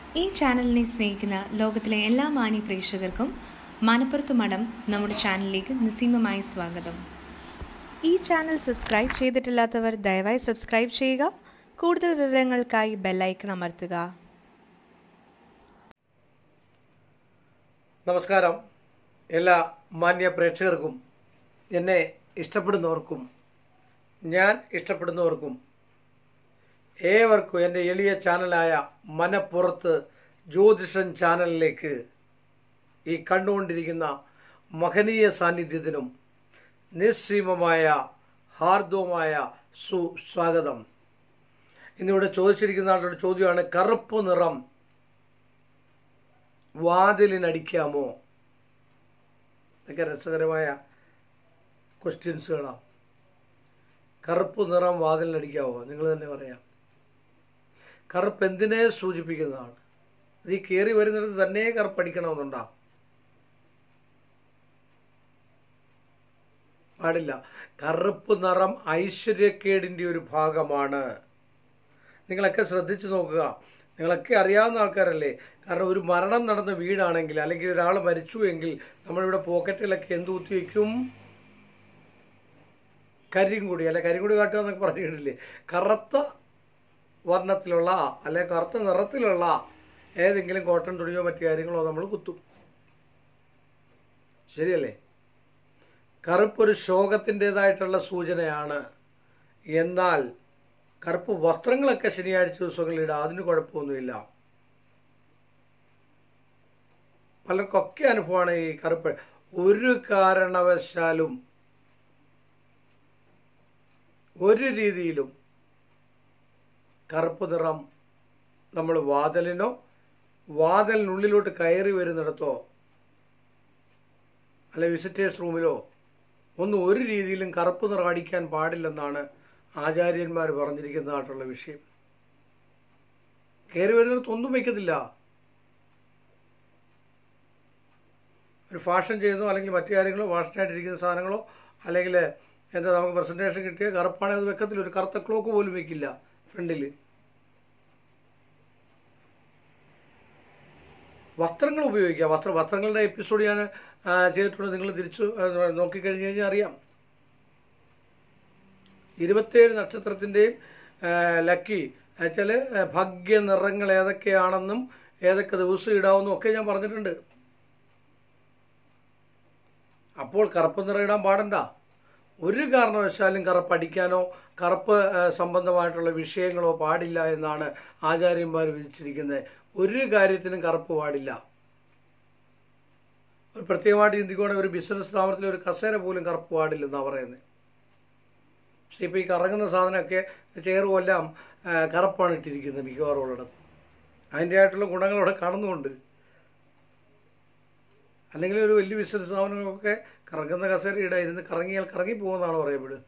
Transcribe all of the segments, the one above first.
ഈ ചാനലിനെ സ്നേഹിക്കുന്ന ലോകത്തിലെ എല്ലാ മാന്യ പ്രേക്ഷകർക്കും മനപ്പുറത്ത് മഠം നമ്മുടെ ചാനലിലേക്ക് നിസ്സീമമായി സ്വാഗതം ഈ ചാനൽ സബ്സ്ക്രൈബ് ചെയ്തിട്ടില്ലാത്തവർ ദയവായി സബ്സ്ക്രൈബ് ചെയ്യുക കൂടുതൽ വിവരങ്ങൾക്കായി ബെല്ലൈക്കൺ അമർത്തുക നമസ്കാരം എല്ലാ മാന്യ പ്രേക്ഷകർക്കും എന്നെ ഇഷ്ടപ്പെടുന്നവർക്കും ഞാൻ ഇഷ്ടപ്പെടുന്നവർക്കും ഏവർക്കും എൻ്റെ എളിയ ചാനലായ മനപ്പുറത്ത് ജ്യോതിഷൻ ചാനലിലേക്ക് ഈ കണ്ടുകൊണ്ടിരിക്കുന്ന മഹനീയ സാന്നിധ്യത്തിനും നിസ്സീമമായ ഹാർദവുമായ സുസ്വാഗതം ഇന്നിവിടെ ചോദിച്ചിരിക്കുന്ന ആളുടെ ചോദ്യമാണ് കറുപ്പ് നിറം വാതിലിനടിക്കാമോ ഇതൊക്കെ രസകരമായ ക്വസ്റ്റ്യൻസുകളാണ് കറുപ്പ് നിറം വാതിലിനടിക്കാമോ നിങ്ങൾ തന്നെ പറയാം കറുപ്പ് എന്തിനെ സൂചിപ്പിക്കുന്നതാണ് ഇത് ഈ കയറി വരുന്നിടത്ത് തന്നെ കറുപ്പടിക്കണമെന്നുണ്ടോ പാടില്ല കറുപ്പ് നിറം ഐശ്വര്യക്കേടിൻ്റെ ഒരു ഭാഗമാണ് നിങ്ങളൊക്കെ ശ്രദ്ധിച്ചു നോക്കുക നിങ്ങളൊക്കെ അറിയാവുന്ന ആൾക്കാരല്ലേ കാരണം ഒരു മരണം നടന്ന വീടാണെങ്കിൽ അല്ലെങ്കിൽ ഒരാൾ മരിച്ചു എങ്കിൽ നമ്മളിവിടെ പോക്കറ്റിലൊക്കെ എന്ത് കുത്തി വയ്ക്കും കരിങ്കുടി അല്ലെ കരിങ്കുടി കാട്ടുക എന്നൊക്കെ പറഞ്ഞു കേട്ടില്ലേ കറുത്ത വർണ്ണത്തിലുള്ള അല്ലെ കറുത്ത നിറത്തിലുള്ള ഏതെങ്കിലും കോട്ടൺ തുണിയോ മറ്റു കാര്യങ്ങളോ നമ്മൾ കുത്തും ശരിയല്ലേ കറുപ്പൊരു ശോകത്തിൻ്റെതായിട്ടുള്ള സൂചനയാണ് എന്നാൽ കറുപ്പ് വസ്ത്രങ്ങളൊക്കെ ശനിയാഴ്ച ദിവസങ്ങളിൽ ഇടാം അതിന് കുഴപ്പമൊന്നുമില്ല പലർക്കൊക്കെ അനുഭവമാണ് ഈ കറുപ്പ് ഒരു കാരണവശാലും ഒരു രീതിയിലും കറുപ്പ് നിറം നമ്മൾ വാതിലിനോ വാതിലിനുള്ളിലോട്ട് കയറി വരുന്നിടത്തോ അല്ലെ വിസിറ്റേഴ്സ് റൂമിലോ ഒന്നും ഒരു രീതിയിലും കറുപ്പ് നിറം അടിക്കാൻ പാടില്ലെന്നാണ് ആചാര്യന്മാർ പറഞ്ഞിരിക്കുന്നതായിട്ടുള്ള വിഷയം കയറി വരുന്നിടത്ത് ഒന്നും വയ്ക്കത്തില്ല ഒരു ഫാഷൻ ചെയ്യുന്നോ അല്ലെങ്കിൽ മറ്റു കാര്യങ്ങളോ ഫാഷനായിട്ടിരിക്കുന്ന സാധനങ്ങളോ അല്ലെങ്കിൽ എന്താ നമുക്ക് പ്രസൻറ്റേഷൻ കിട്ടിയ കറുപ്പാണെങ്കിൽ അത് വെക്കത്തില്ല ഒരു കറുത്ത ക്ലോക്ക് പോലും വെക്കില്ല ഫ്രണ്ടിൽ വസ്ത്രങ്ങൾ ഉപയോഗിക്കുക വസ്ത്ര വസ്ത്രങ്ങളുടെ എപ്പിസോഡ് ഞാൻ ആ, ചെയ്തിട്ടുണ്ട് നിങ്ങൾ തിരിച്ചു ആ, നോക്കിക്കഴിഞ്ഞ് കഴിഞ്ഞാൽ അറിയാം ഇരുപത്തേഴ് നക്ഷത്രത്തിൻ്റെയും ലക്കി വെച്ചാൽ ഭാഗ്യ നിറങ്ങൾ ഏതൊക്കെയാണെന്നും ഏതൊക്കെ ദിവസം ഇടാമെന്നും ഒക്കെ ഞാൻ പറഞ്ഞിട്ടുണ്ട് അപ്പോൾ കറുപ്പ് നിറം ഇടാൻ പാടണ്ട ഒരു കാരണവശാലും കറുപ്പ് അടിക്കാനോ കറുപ്പ് ആ, സംബന്ധമായിട്ടുള്ള വിഷയങ്ങളോ പാടില്ല എന്നാണ് ആചാര്യന്മാർ വിധിച്ചിരിക്കുന്നത് ഒരു കാര്യത്തിനും കറുപ്പ് പാടില്ല ഒരു പ്രത്യേകമായിട്ട് ചിന്തിക്കുകയാണെങ്കിൽ ഒരു ബിസിനസ് സ്ഥാപനത്തിൽ ഒരു കസേര പോലും കറുപ്പ് പാടില്ലെന്നാണ് പറയുന്നത് പക്ഷെ ഇപ്പോൾ ഈ കറങ്ങുന്ന സാധനമൊക്കെ ചെയറും എല്ലാം ആ, കറുപ്പാണ് ഇട്ടിരിക്കുന്നത് മിക്കവാറും ഉള്ളിടത്ത് അതിൻ്റെ ആയിട്ടുള്ള ഗുണങ്ങൾ അവിടെ കാണുന്നുമുണ്ട് അല്ലെങ്കിൽ ഒരു വലിയ ബിസിനസ് സ്ഥാപനങ്ങളൊക്കെ കറങ്ങുന്ന കസേര ഇട ഇരുന്ന് കറങ്ങിയാൽ കറങ്ങി പോകുന്നതാണ് പറയപ്പെടുക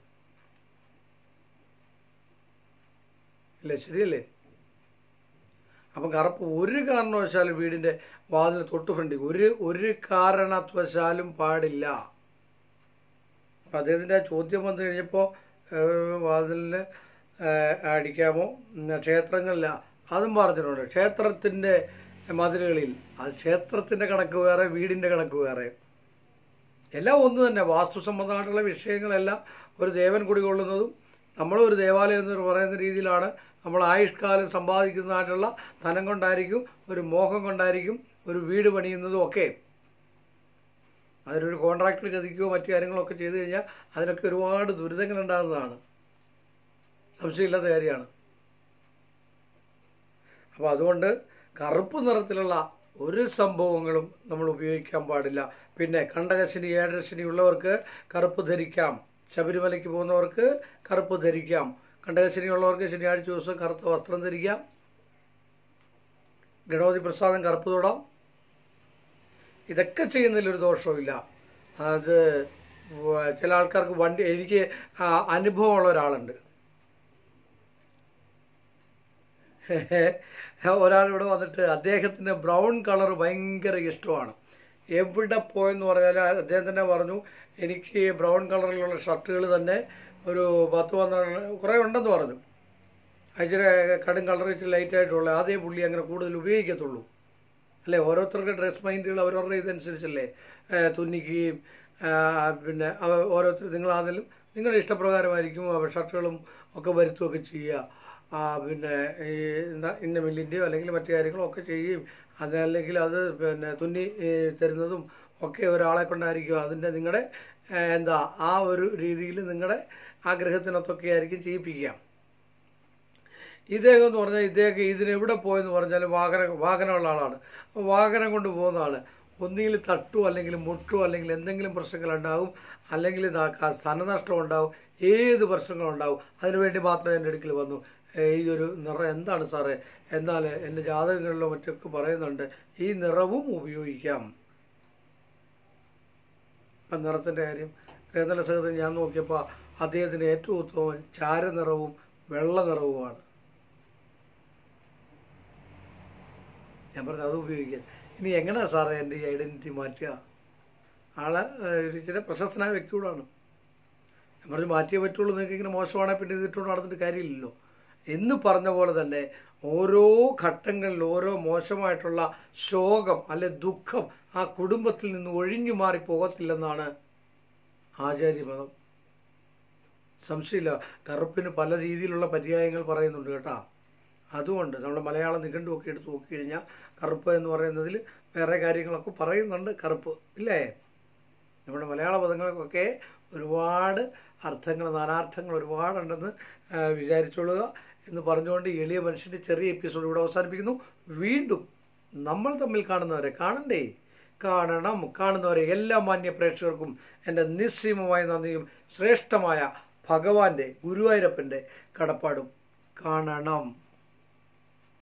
ഇല്ല ശരിയല്ലേ അപ്പം കറുപ്പ് ഒരു കാരണവശാലും വീടിൻ്റെ വാതിന് തൊട്ട് ഫ്രണ്ടിൽ ഒരു ഒരു കാരണവശാലും പാടില്ല അപ്പം അദ്ദേഹത്തിൻ്റെ ആ ചോദ്യം വന്നു കഴിഞ്ഞപ്പോൾ വാതിലിന് അടിക്കാമോ ഉം, ക്ഷേത്രങ്ങളില അതും പറഞ്ഞിട്ടുണ്ട് ക്ഷേത്രത്തിൻ്റെ മതിലുകളിൽ അത് ക്ഷേത്രത്തിൻ്റെ കണക്ക് വേറെ വീടിൻ്റെ കണക്ക് വേറെ എല്ലാം ഒന്ന് തന്നെ വാസ്തു സംബന്ധമായിട്ടുള്ള വിഷയങ്ങളെല്ലാം ഒരു ദേവൻ കുടികൊള്ളുന്നതും നമ്മളും ഒരു ദേവാലയം എന്ന് പറയുന്ന രീതിയിലാണ് നമ്മൾ ആയുഷ്കാലം സമ്പാദിക്കുന്നതായിട്ടുള്ള ധനം കൊണ്ടായിരിക്കും ഒരു മോഹം കൊണ്ടായിരിക്കും ഒരു വീട് പണിയുന്നതും ഒക്കെ അതിനൊരു കോൺട്രാക്ടർ ചതിക്കുകയോ മറ്റു കാര്യങ്ങളോ ഒക്കെ ചെയ്തു കഴിഞ്ഞാൽ അതിനൊക്കെ ഒരുപാട് ദുരിതങ്ങൾ ഉണ്ടാകുന്നതാണ് സംശയമില്ലാത്ത കാര്യമാണ് അപ്പോൾ അതുകൊണ്ട് കറുപ്പ് നിറത്തിലുള്ള ഒരു സംഭവങ്ങളും നമ്മൾ ഉപയോഗിക്കാൻ പാടില്ല പിന്നെ കണ്ടകശനി ഏഴരശനി ഉള്ളവർക്ക് കറുപ്പ് ധരിക്കാം ശബരിമലയ്ക്ക് പോകുന്നവർക്ക് കറുപ്പ് ധരിക്കാം കണ്ടകശനി ഉള്ളവർക്ക് ശനിയാഴ്ച ദിവസം കറുത്ത വസ്ത്രം ധരിക്കാം ഗണപതി പ്രസാദം കറുപ്പ് തൊടാം ഇതൊക്കെ ചെയ്യുന്നതിൽ ഒരു ദോഷവുമില്ല അത് വ- ചില ആൾക്കാർക്ക് വണ്ടി എനിക്ക് ആ, അനുഭവമുള്ള ഒരാളുണ്ട് ഒരാൾ ഇവിടെ വന്നിട്ട് അദ്ദേഹത്തിന് ബ്രൗൺ കളർ ഭയങ്കര ഇഷ്ടമാണ് എവിടെ പോയെന്ന് പറഞ്ഞാൽ അദ്ദേഹം തന്നെ പറഞ്ഞു എനിക്ക് ബ്രൗൺ കളറിലുള്ള ഷർട്ടുകൾ തന്നെ ഒരു പത്ത് പന്ത്രണ്ട് കുറേ ഉണ്ടെന്ന് പറഞ്ഞു ഇച്ചിരി കടും കളർ ഇച്ചിരി ലൈറ്റ് ആയിട്ടുള്ള അതേ പുള്ളി അങ്ങനെ കൂടുതൽ ഉപയോഗിക്കത്തുള്ളൂ അല്ലേ ഓരോരുത്തർക്ക് ഡ്രസ് മൈൻഡുകൾ അവരവരുടെ ഇതനുസരിച്ചല്ലേ ഏ, തുന്നിക്കുകയും ആ, പിന്നെ അവ- ഓരോരുത്തർ നിങ്ങളാണെങ്കിലും നിങ്ങളുടെ ഇഷ്ടപ്രകാരമായിരിക്കും അവ ഷർട്ടുകളും ഒക്കെ വരുത്തുകയൊക്കെ ചെയ്യുക ആ, പിന്നെ ഈ എന്താ ഇന്ന മില്ലിൻ്റെയോ അല്ലെങ്കിൽ മറ്റു കാര്യങ്ങളോ ഒക്കെ ചെയ്യുകയും അതല്ലെങ്കിൽ അത് പിന്നെ തുന്നി ഏ, തരുന്നതും ഒക്കെ ഒരാളെ കൊണ്ടായിരിക്കും അതിൻ്റെ നിങ്ങളുടെ ഏ, എന്താ ആ ഒരു രീതിയിൽ നിങ്ങളുടെ ആഗ്രഹത്തിനൊത്തൊക്കെ ആയിരിക്കും ചെയ്യിപ്പിക്കുക ഇദ്ദേഹം എന്ന് പറഞ്ഞാൽ ഇദ്ദേഹം ഇതിന് എവിടെ പോയെന്ന് പറഞ്ഞാൽ വാഹനം വാഹനമുള്ള ആളാണ് അപ്പോൾ വാഹനം കൊണ്ട് പോകുന്ന ആൾ ഒന്നുകിൽ തട്ടോ അല്ലെങ്കിൽ മുട്ടോ അല്ലെങ്കിൽ എന്തെങ്കിലും പ്രശ്നങ്ങളുണ്ടാവും അല്ലെങ്കിൽ ഇതാ ക- ധനനഷ്ടം ഉണ്ടാവും ഏത് പ്രശ്നങ്ങളുണ്ടാവും അതിനുവേണ്ടി മാത്രം എൻ്റെ അടുക്കൽ വന്നു ഏ, ഈ ഒരു നിറം എന്താണ് സാറേ എന്നാൽ എൻ്റെ ജാതകങ്ങളിലോ മറ്റൊക്കെ പറയുന്നുണ്ട് ഈ നിറവും ഉപയോഗിക്കാം ആ നിറത്തിൻ്റെ കാര്യം വേദന സഹിതം ഞാൻ നോക്കിയപ്പോൾ അദ്ദേഹത്തിന് ഏറ്റവും ഉത്തമം ചാരനിറവും വെള്ള നിറവുമാണ് ഞാൻ പറഞ്ഞു അത് ഉപയോഗിക്കാൻ ഇനി എങ്ങനെയാ സാറേ എൻ്റെ ഈ ഐഡൻറ്റിറ്റി മാറ്റുക ആള് ഏഹ്, ഒരു ഇച്ചിരി പ്രശസ്തനായ വ്യക്തിയോടാണ് ഞാൻ പറഞ്ഞു മാറ്റിയേ പറ്റുള്ളൂ നിങ്ങൾക്ക് ഇങ്ങനെ മോശമാണെങ്കിൽ പിന്നെ ഇതിട്ടോണ്ട് നടന്നിട്ട് കാര്യമില്ലല്ലോ എന്ന് പറഞ്ഞ പോലെ തന്നെ ഓരോ ഘട്ടങ്ങളിൽ ഓരോ മോശമായിട്ടുള്ള ശോകം അല്ലെ ദുഃഖം ആ കുടുംബത്തിൽ നിന്ന് ഒഴിഞ്ഞു മാറി പോകത്തില്ലെന്നാണ് ആചാര്യമതം സംശയമില്ല കറുപ്പിന് പല രീതിയിലുള്ള പര്യായങ്ങൾ പറയുന്നുണ്ട് കേട്ടോ അതുകൊണ്ട് നമ്മുടെ മലയാളം നിഘണ്ടുവൊക്കെ എടുത്ത് നോക്കിക്കഴിഞ്ഞാൽ കറുപ്പ് എന്ന് പറയുന്നതിൽ വേറെ കാര്യങ്ങളൊക്കെ പറയുന്നുണ്ട് കറുപ്പ് ഇല്ലേ നമ്മുടെ മലയാള പദങ്ങൾക്കൊക്കെ ഒരുപാട് അർത്ഥങ്ങൾ നാനാർത്ഥങ്ങൾ ഒരുപാടുണ്ടെന്ന് ആ, വിചാരിച്ചോളുക എന്ന് പറഞ്ഞുകൊണ്ട് ഈ എളിയ മനുഷ്യൻ്റെ ചെറിയ എപ്പിസോഡ് ഇവിടെ അവസാനിപ്പിക്കുന്നു വീണ്ടും നമ്മൾ തമ്മിൽ കാണുന്നവരെ കാണണ്ടേ കാണണം കാണുന്നവരെ എല്ലാ മാന്യ പ്രേക്ഷകർക്കും എൻ്റെ നിസ്സീമമായ നന്ദിയും ശ്രേഷ്ഠമായ ഭഗവാന്റെ ഗുരുവായൂരപ്പൻ്റെ കടപ്പാടും കാണണം